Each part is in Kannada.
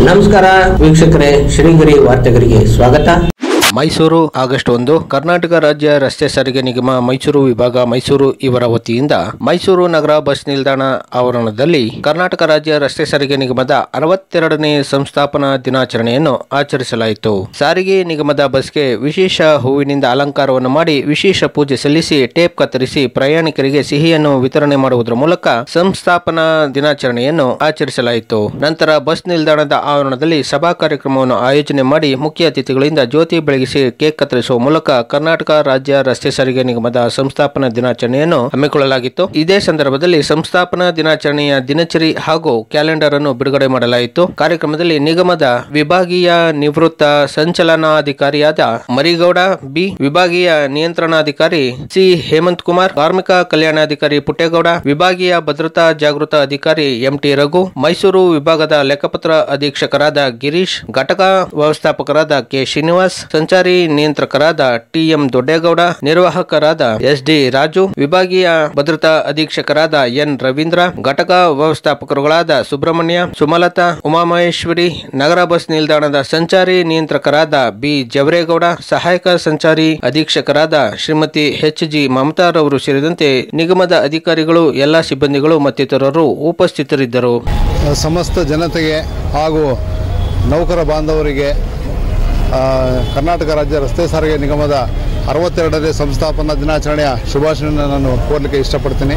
ನಮಸ್ಕಾರ ವೀಕ್ಷಕರೇ ಶ್ರೀಗಿರಿ ವಾರ್ತೆಗರಿಗೆ ಸ್ವಾಗತ ಮೈಸೂರು ಆಗಸ್ಟ್ ಒಂದು ಕರ್ನಾಟಕ ರಾಜ್ಯ ರಸ್ತೆ ಸಾರಿಗೆ ನಿಗಮ ಮೈಸೂರು ವಿಭಾಗ ಮೈಸೂರು ಇವರ ವತಿಯಿಂದ ಮೈಸೂರು ನಗರ ಬಸ್ ನಿಲ್ದಾಣ ಆವರಣದಲ್ಲಿ ಕರ್ನಾಟಕ ರಾಜ್ಯ ರಸ್ತೆ ಸಾರಿಗೆ ನಿಗಮದ ಅರವತ್ತೆರಡನೇ ಸಂಸ್ಥಾಪನಾ ದಿನಾಚರಣೆಯನ್ನು ಆಚರಿಸಲಾಯಿತು ಸಾರಿಗೆ ನಿಗಮದ ಬಸ್ಗೆ ವಿಶೇಷ ಹೂವಿನಿಂದ ಅಲಂಕಾರವನ್ನು ಮಾಡಿ ವಿಶೇಷ ಪೂಜೆ ಸಲ್ಲಿಸಿ ಟೇಪ್ ಕತ್ತರಿಸಿ ಪ್ರಯಾಣಿಕರಿಗೆ ಸಿಹಿಯನ್ನು ವಿತರಣೆ ಮಾಡುವುದರ ಮೂಲಕ ಸಂಸ್ಥಾಪನಾ ದಿನಾಚರಣೆಯನ್ನು ಆಚರಿಸಲಾಯಿತು ನಂತರ ಬಸ್ ನಿಲ್ದಾಣದ ಆವರಣದಲ್ಲಿ ಸಭಾ ಕಾರ್ಯಕ್ರಮವನ್ನು ಆಯೋಜನೆ ಮಾಡಿ ಮುಖ್ಯ ಅತಿಥಿಗಳಿಂದ ಜ್ಯೋತಿ ಬೆಳಗಿಸಿ ಕೇಕ್ ಕತ್ತರಿಸುವ ಮೂಲಕ ಕರ್ನಾಟಕ ರಾಜ್ಯ ರಸ್ತೆ ಸಾರಿಗೆ ನಿಗಮದ ಸಂಸ್ಥಾಪನಾ ದಿನಾಚರಣೆಯನ್ನು ಹಮ್ಮಿಕೊಳ್ಳಲಾಗಿತ್ತು ಇದೇ ಸಂದರ್ಭದಲ್ಲಿ ಸಂಸ್ಥಾಪನಾ ದಿನಾಚರಣೆಯ ದಿನಚರಿ ಹಾಗೂ ಕ್ಯಾಲೆಂಡರ್ ಅನ್ನು ಬಿಡುಗಡೆ ಮಾಡಲಾಯಿತು ಕಾರ್ಯಕ್ರಮದಲ್ಲಿ ನಿಗಮದ ವಿಭಾಗೀಯ ನಿವೃತ್ತ ಸಂಚಲನಾಧಿಕಾರಿಯಾದ ಮರಿಗೌಡ ಬಿ ವಿಭಾಗೀಯ ನಿಯಂತ್ರಣಾಧಿಕಾರಿ ಸಿ ಹೇಮಂತ್ ಕುಮಾರ್ ಕಾರ್ಮಿಕ ಕಲ್ಯಾಣಾಧಿಕಾರಿ ಪುಟ್ಟೇಗೌಡ ವಿಭಾಗೀಯ ಭದ್ರತಾ ಜಾಗೃತ ಅಧಿಕಾರಿ ಎಂಟಿ ರಘು ಮೈಸೂರು ವಿಭಾಗದ ಲೆಕ್ಕಪತ್ರ ಅಧೀಕ್ಷಕರಾದ ಗಿರೀಶ್ ಘಟಕ ವ್ಯವಸ್ಥಾಪಕರಾದ ಕೆ ಶ್ರೀನಿವಾಸ್ ಸಂಚಾರಿ ನಿಯಂತ್ರಕರಾದ ಟಿಎಂ ದೊಡ್ಡೇಗೌಡ ನಿರ್ವಾಹಕರಾದ ಎಸ್ ಡಿ ರಾಜು ವಿಭಾಗೀಯ ಭದ್ರತಾ ಅಧೀಕ್ಷಕರಾದ ಎನ್ ರವೀಂದ್ರ ಘಟಕ ವ್ಯವಸ್ಥಾಪಕರುಗಳಾದ ಸುಬ್ರಹ್ಮಣ್ಯ ಸುಮಲತಾ ಉಮಾಮಹೇಶ್ವರಿ ನಗರ ಬಸ್ ನಿಲ್ದಾಣದ ಸಂಚಾರಿ ನಿಯಂತ್ರಕರಾದ ಬಿ ಜವರೇಗೌಡ ಸಹಾಯಕ ಸಂಚಾರಿ ಅಧೀಕ್ಷಕರಾದ ಶ್ರೀಮತಿ ಎಚ್ ಜಿ ಮಮತಾರವರು ಸೇರಿದಂತೆ ನಿಗಮದ ಅಧಿಕಾರಿಗಳು ಎಲ್ಲಾ ಸಿಬ್ಬಂದಿಗಳು ಮತ್ತಿತರರು ಉಪಸ್ಥಿತರಿದ್ದರು ಸಮಸ್ತ ಜನತೆಗೆ ಹಾಗೂ ನೌಕರ ಬಾಂಧವರಿಗೆ ಆ, ಕರ್ನಾಟಕ ರಾಜ್ಯ ರಸ್ತೆ ಸಾರಿಗೆ ನಿಗಮದ ಅರವತ್ತೆರಡನೇ ಸಂಸ್ಥಾಪನಾ ದಿನಾಚರಣೆಯ ಶುಭಾಶಯವನ್ನು ನಾನು ಕೋರಲಿಕ್ಕೆ ಇಷ್ಟಪಡ್ತೀನಿ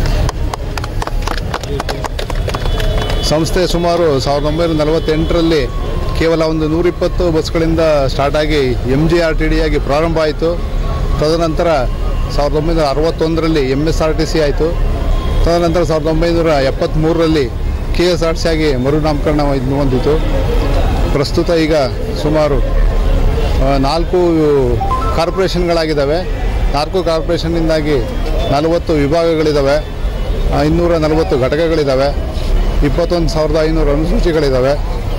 ಸಂಸ್ಥೆ ಸುಮಾರು ಸಾವಿರದ ಒಂಬೈನೂರ ನಲವತ್ತೆಂಟರಲ್ಲಿ ಕೇವಲ ಒಂದು ನೂರಿಪ್ಪತ್ತು ಬಸ್ಗಳಿಂದ ಸ್ಟಾರ್ಟ್ ಆಗಿ M G R T D ಆಗಿ ಪ್ರಾರಂಭ ಆಯಿತು ತದನಂತರ ಸಾವಿರದ ಒಂಬೈನೂರ ಅರವತ್ತೊಂದರಲ್ಲಿ M S R T C ಆಯಿತು ತದನಂತರ ಸಾವಿರದ ಒಂಬೈನೂರ ಎಪ್ಪತ್ತ್ಮೂರರಲ್ಲಿ ಕೆ ಎಸ್ ಆರ್ ಸಿ ಆಗಿ ಮರುನಾಮಕರಣ ಇದು ಹೊಂದಿತು ಪ್ರಸ್ತುತ ಈಗ ಸುಮಾರು ಆ, ನಾಲ್ಕು ಕಾರ್ಪೊರೇಷನ್ಗಳಾಗಿದ್ದಾವೆ ನಾಲ್ಕು ಕಾರ್ಪೊರೇಷನ್ನಿಂದಾಗಿ ನಲವತ್ತು ವಿಭಾಗಗಳಿದ್ದಾವೆ ಆ, ಇನ್ನೂರ ನಲವತ್ತು ಘಟಕಗಳಿದ್ದಾವೆ ಇಪ್ಪತ್ತೊಂದು ಸಾವಿರದ ಐನೂರು ಅನುಸೂಚಿಗಳಿದ್ದಾವೆ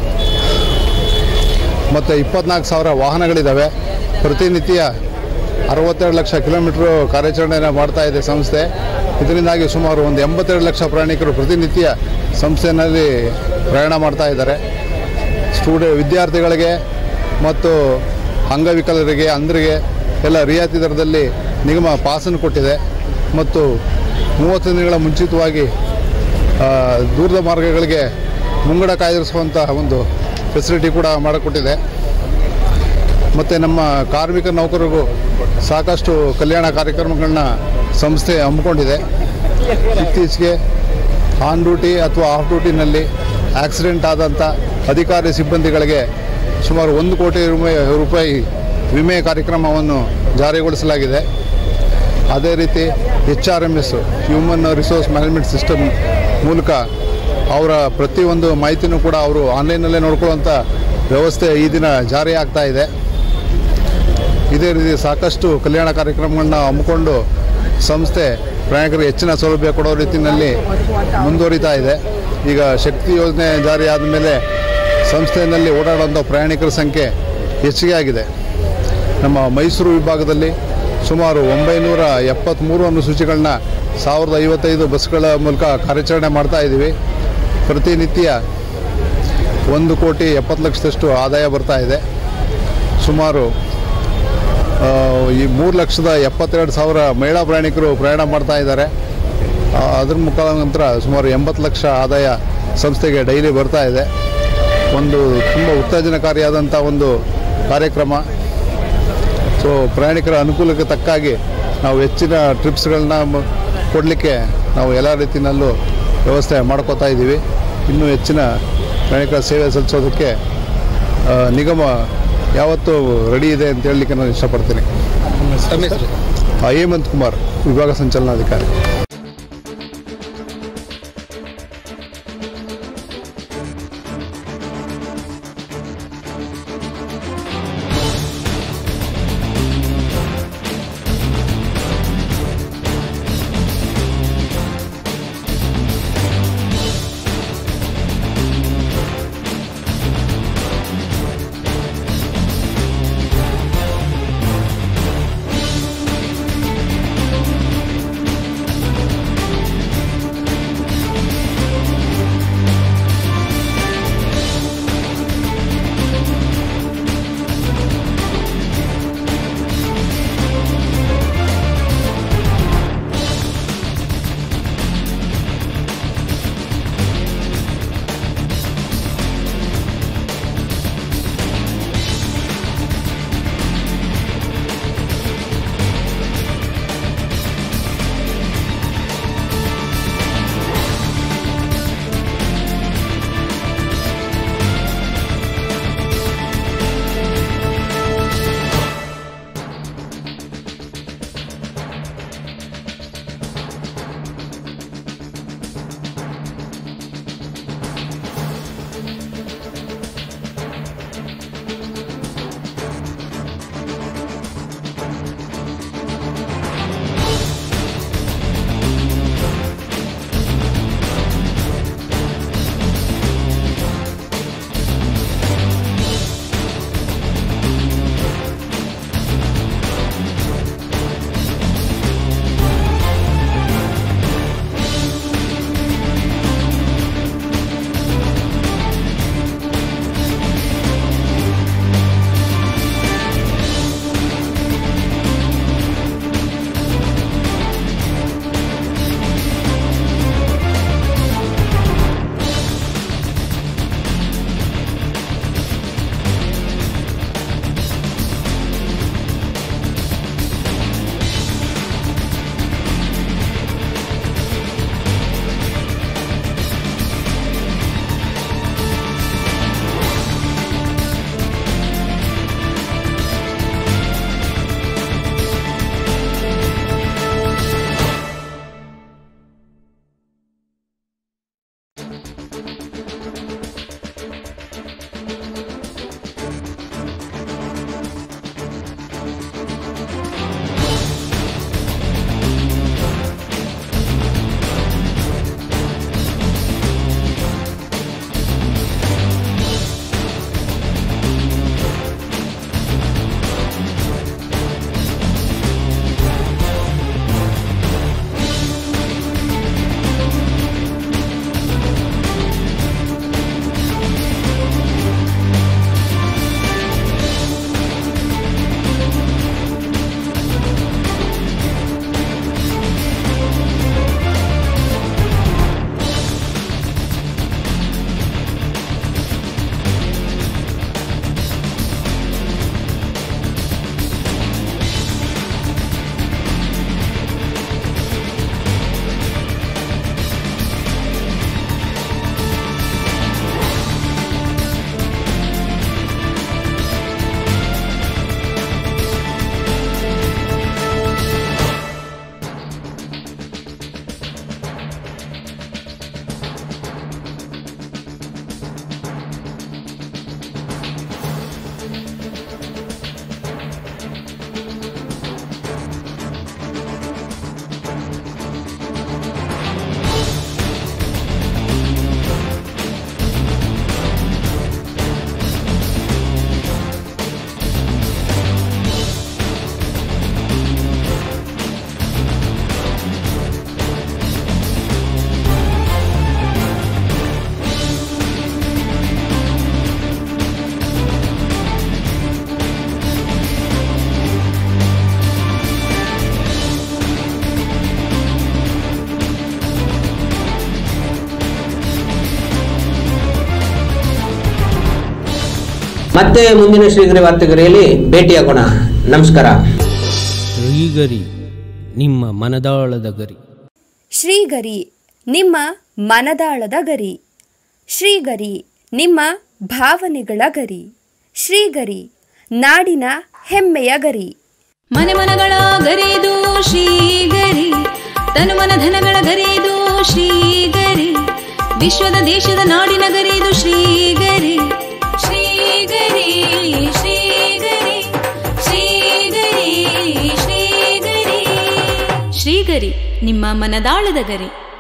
ಮತ್ತು ಇಪ್ಪತ್ನಾಲ್ಕು ಸಾವಿರ ವಾಹನಗಳಿದ್ದಾವೆ ಪ್ರತಿನಿತ್ಯ ಅರವತ್ತೆರಡು ಲಕ್ಷ ಕಿಲೋಮೀಟ್ರು ಕಾರ್ಯಾಚರಣೆಯನ್ನು ಮಾಡ್ತಾ ಇದೆ ಸಂಸ್ಥೆ ಇದರಿಂದಾಗಿ ಸುಮಾರು ಒಂದು ಎಂಬತ್ತೆರಡು ಲಕ್ಷ ಪ್ರಯಾಣಿಕರು ಪ್ರತಿನಿತ್ಯ ಸಂಸ್ಥೆಯಲ್ಲಿ ಪ್ರಯಾಣ ಮಾಡ್ತಾ ಇದ್ದಾರೆ ಸ್ಟೂಡೆ ವಿದ್ಯಾರ್ಥಿಗಳಿಗೆ ಮತ್ತು ಅಂಗವಿಕಲರಿಗೆ ಅಂಧರಿಗೆ ಎಲ್ಲ ರಿಯಾಯಿತಿ ದರದಲ್ಲಿ ನಿಗಮ ಪಾಸನ್ನು ಕೊಟ್ಟಿದೆ ಮತ್ತು ಮೂವತ್ತು ದಿನಗಳ ಮುಂಚಿತವಾಗಿ ಆ, ದೂರದ ಮಾರ್ಗಗಳಿಗೆ ಮುಂಗಡ ಕಾಯ್ದಿರಿಸುವಂಥ ಒಂದು ಫೆಸಿಲಿಟಿ ಕೂಡ ಮಾಡಿಕೊಟ್ಟಿದೆ ಮತ್ತು ನಮ್ಮ ಕಾರ್ಮಿಕ ನೌಕರರಿಗೂ ಸಾಕಷ್ಟು ಕಲ್ಯಾಣ ಕಾರ್ಯಕ್ರಮಗಳನ್ನ ಸಂಸ್ಥೆ ಹಮ್ಮಿಕೊಂಡಿದೆ ಇತ್ತೀಚೆಗೆ ಆನ್ ಡ್ಯೂಟಿ ಅಥವಾ ಆಫ್ ಡ್ಯೂಟಿನಲ್ಲಿ ಆಕ್ಸಿಡೆಂಟ್ ಆದಂಥ ಅಧಿಕಾರಿ ಸಿಬ್ಬಂದಿಗಳಿಗೆ ಸುಮಾರು ಒಂದು ಕೋಟಿ ರೂಪಾಯಿ ರೂಪಾಯಿ ವಿಮೆ ಕಾರ್ಯಕ್ರಮವನ್ನು ಜಾರಿಗೊಳಿಸಲಾಗಿದೆ ಅದೇ ರೀತಿ H R M S human resource management system ಮೂಲಕ ಅವರ ಪ್ರತಿಯೊಂದು ಮಾಹಿತಿನೂ ಕೂಡ ಅವರು ಆನ್ಲೈನಲ್ಲೇ ನೋಡ್ಕೊಳ್ಳುವಂಥ ವ್ಯವಸ್ಥೆ ಈ ದಿನ ಜಾರಿ ಆಗ್ತಾ ಇದೆ ಇದೇ ರೀತಿ ಸಾಕಷ್ಟು ಕಲ್ಯಾಣ ಕಾರ್ಯಕ್ರಮಗಳನ್ನ ಹಮ್ಮಿಕೊಂಡು ಸಂಸ್ಥೆ ಪ್ರಯಾಣಿಕರಿಗೆ ಹೆಚ್ಚಿನ ಸೌಲಭ್ಯ ಕೊಡೋ ರೀತಿಯಲ್ಲಿ ಮುಂದುವರಿತಾ ಇದೆ ಈಗ ಶಕ್ತಿ ಯೋಜನೆ ಜಾರಿ ಆದಮೇಲೆ ಸಂಸ್ಥೆಯಲ್ಲಿ ಓಡಾಡುವಂಥ ಪ್ರಯಾಣಿಕರ ಸಂಖ್ಯೆ ಹೆಚ್ಚಿಗೆ ಆಗಿದೆ ನಮ್ಮ ಮೈಸೂರು ವಿಭಾಗದಲ್ಲಿ ಸುಮಾರು ಒಂಬೈನೂರ ಎಪ್ಪತ್ತ್ಮೂರು ಅನುಸೂಚಿಗಳನ್ನ ಸಾವಿರದ ಐವತ್ತೈದು ಬಸ್ಗಳ ಮೂಲಕ ಕಾರ್ಯಾಚರಣೆ ಮಾಡ್ತಾ ಇದ್ದೀವಿ ಪ್ರತಿನಿತ್ಯ ಒಂದು ಕೋಟಿ ಎಪ್ಪತ್ತು ಲಕ್ಷದಷ್ಟು ಆದಾಯ ಬರ್ತಾ ಇದೆ ಸುಮಾರು ಆ, ಈ ಮೂರು ಲಕ್ಷದ ಎಪ್ಪತ್ತೆರಡು ಸಾವಿರ ಮಹಿಳಾ ಪ್ರಯಾಣಿಕರು ಪ್ರಯಾಣ ಮಾಡ್ತಾ ಇದ್ದಾರೆ ಆ, ಅದ್ರ ಮುಖಾಂತರ ಸುಮಾರು ಎಂಬತ್ತು ಲಕ್ಷ ಆದಾಯ ಸಂಸ್ಥೆಗೆ ಡೈಲಿ ಬರ್ತಾ ಇದೆ ಒಂದು ತುಂಬ ಉತ್ತೇಜನಕಾರಿಯಾದಂಥ ಒಂದು ಕಾರ್ಯಕ್ರಮ ಸೊ ಪ್ರಯಾಣಿಕರ ಅನುಕೂಲಕ್ಕೆ ತಕ್ಕಾಗಿ ನಾವು ಹೆಚ್ಚಿನ ಟ್ರಿಪ್ಸ್ಗಳನ್ನ ಕೊಡಲಿಕ್ಕೆ ನಾವು ಎಲ್ಲ ರೀತಿಯಲ್ಲೂ ವ್ಯವಸ್ಥೆ ಮಾಡ್ಕೋತಾ ಇದ್ದೀವಿ ಇನ್ನೂ ಹೆಚ್ಚಿನ ಪ್ರಯಾಣಿಕರ ಸೇವೆ ಸಲ್ಲಿಸೋದಕ್ಕೆ ಆ, ನಿಗಮ ಯಾವತ್ತೂ ರೆಡಿ ಇದೆ ಅಂತ ಹೇಳಲಿಕ್ಕೆ ನಾನು ಇಷ್ಟಪಡ್ತೀನಿ ಆ, ಹೇಮಂತ್ ಕುಮಾರ್ ವಿಭಾಗ ಸಂಚಾಲನಾಧಿಕಾರಿ ಮತ್ತೆ ಮುಂದಿನ ಶ್ರೀಗರಿ ವಾರ್ತೆಗರಿಯಲ್ಲಿ ಭೇಟಿಯಾಗೋಣ ನಮಸ್ಕಾರ ಶ್ರೀಗರಿ ನಿಮ್ಮ ಮನದಾಳದ ಗರಿ ಶ್ರೀಗರಿ ನಿಮ್ಮ ಮನದಾಳದ ಗರಿ ಶ್ರೀಗರಿ ನಿಮ್ಮ ಭಾವನೆಗಳ ಗರಿ ಶ್ರೀಗರಿ ನಾಡಿನ ಹೆಮ್ಮೆಯ ಗರಿ ಮನೆ ಮನಗಳ ಗರಿದು ಶ್ರೀಗರಿ ತನು ಮನ ಧನಗಳ ಗರಿದು ಶ್ರೀಗರಿ ವಿಶ್ವದ ದೇಶದ ನಾಡಿನ ಗರಿದು ಶ್ರೀಗರಿ ಶ್ರೀಗರಿ ಶ್ರೀಗರಿ ಶ್ರೀಗರಿ ಶ್ರೀಗರಿ ಶ್ರೀಗರಿ ನಿಮ್ಮ ಮನದಾಳದ ಗರಿ